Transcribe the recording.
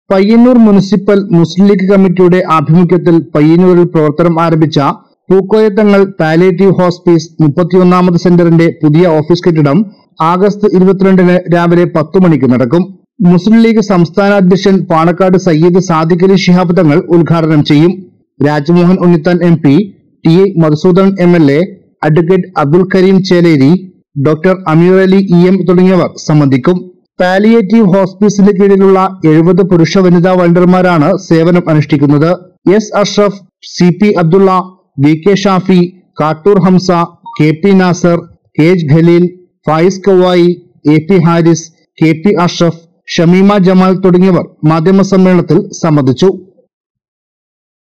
Payyanur municipal മുസ്ലിം league കമ്മിറ്റിയുടെ ആഭിമുഖ്യത്തിൽ പയ്യന്നൂരിൽ പ്രവർത്തനം ആരംഭിച്ച പൂക്കോയത്തങ്ങൾ പാലിയേറ്റീവ് ഹോസ്പീസ് മുപ്പത്തിയൊന്നാമത് സെന്ററിന്റെ പുതിയ ഓഫീസ് കെട്ടിടം ആഗസ്റ്റ് ഇരുപത്തിരണ്ടിന് രാവിലെ പത്തു മണിക്ക് നടക്കും മുസ്ലിം ലീഗ് സംസ്ഥാന അധ്യക്ഷൻ പാണക്കാട് സയ്യിദ് സാദിഖ് അലി ശിഹാബ് തങ്ങൾ ഉദ്ഘാടനം ചെയ്യും Rajmohan Unnithan M P T A Madhusudan M L A advocate Abdul Kareem Cheleri doctor Ameer Ali E M തുടങ്ങിയവർ സംബന്ധിക്കും പാലിയേറ്റീവ് ഹോസ്പീസിന് കീഴിലുള്ള എഴുപത് പുരുഷ വനിതാ വണ്ടർമാരാണ് സേവനം അനുഷ്ഠിക്കുന്നത് S Ashraf C P Abdulla V K Shafi Kattoor Hamza K P Nasar K H Khaleel Fayis Kavayi A P Haris K P Ashraf Shameema Jamal തുടങ്ങിയവർ മാധ്യമ സമ്മേളനത്തിൽ സംബന്ധിച്ചു